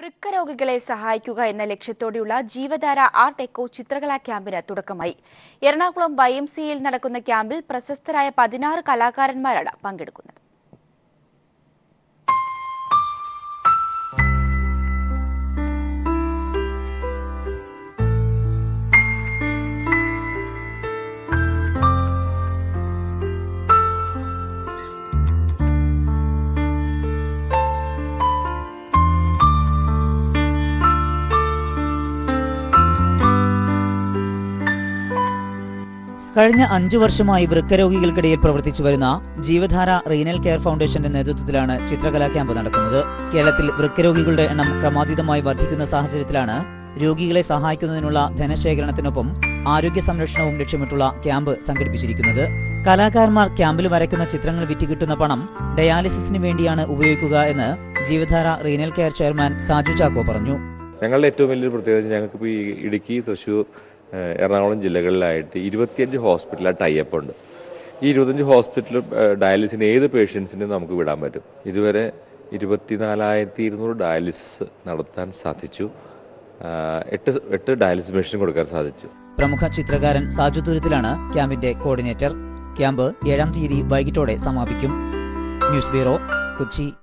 വൃക്കരോഗികളെ സഹായിക്കുക എന്ന ലക്ഷ്യത്തോടെയുള്ള ജീവധാര art echo ചിത്രകലാ ക്യാമ്പിന് തുടക്കമായി എറണാകുളം വൈ എം സിയിൽ നടക്കുന്ന ക്യാമ്പിൽ പ്രശസ്തരായ പതിനാറ് കലാകാരന്മാരാണ് പങ്കെടുക്കുന്നത് കഴിഞ്ഞ അഞ്ചു വർഷമായി വൃക്കരോഗികൾക്കിടയിൽ പ്രവർത്തിച്ചു വരുന്ന ജീവധാര റീനൽ കെയർ ഫൗണ്ടേഷന്റെ നേതൃത്വത്തിലാണ് ചിത്രകലാ ക്യാമ്പ് നടക്കുന്നത് കേരളത്തിൽ വൃക്കരോഗികളുടെ എണ്ണം ക്രമാതീതമായി വർദ്ധിക്കുന്ന സാഹചര്യത്തിലാണ് രോഗികളെ സഹായിക്കുന്നതിനുള്ള ധനശേഖരണത്തിനൊപ്പം ആരോഗ്യ സംരക്ഷണവും ലക്ഷ്യമിട്ടുള്ള ക്യാമ്പ് സംഘടിപ്പിച്ചിരിക്കുന്നത് കലാകാരന്മാർ ക്യാമ്പിൽ വരയ്ക്കുന്ന ചിത്രങ്ങൾ വിറ്റുകിട്ടുന്ന പണം ഡയാലിസിസിന് വേണ്ടിയാണ് ഉപയോഗിക്കുക എന്ന് Jeevadhara renal care chairman Saju Chacko പറഞ്ഞു ഞങ്ങളുടെ ഏറ്റവും വലിയൊരു പ്രത്യേകത ഞങ്ങൾക്കിപ്പോൾ ഈ ഇടുക്കി തൃശ്ശൂർ ഏഹ്, എറണാകുളം ജില്ലകളിലായിട്ട് ഇരുപത്തിയഞ്ച് ഹോസ്പിറ്റലിൽ ടൈപ്പ് ഉണ്ട് ഈ ഇരുപത്തഞ്ച് ഹോസ്പിറ്റലും ഡയാലിസിന് ഏത് പേഷ്യൻസിനും നമുക്ക് വിടാൻ പറ്റും ഇതുവരെ ഇരുപത്തിനാലായിരത്തി ഇരുന്നൂറ് ഡയാലിസിസ് നടത്താൻ സാധിച്ചു ആഹ്, എട്ട് എട്ട് ഡയാലിസിസ് മെഷീൻ കൊടുക്കാൻ സാധിച്ചു പ്രമുഖ ചിത്രകാരൻ സാജു തുരുത്തിലാണ് ക്യാമ്പിന്റെ കോർഡിനേറ്റർ ക്യാമ്പ് ഏഴാം തീയതി വൈകിട്ടോടെ സമാപിക്കും ന്യൂസ് ബ്യൂറോ കൊച്ചി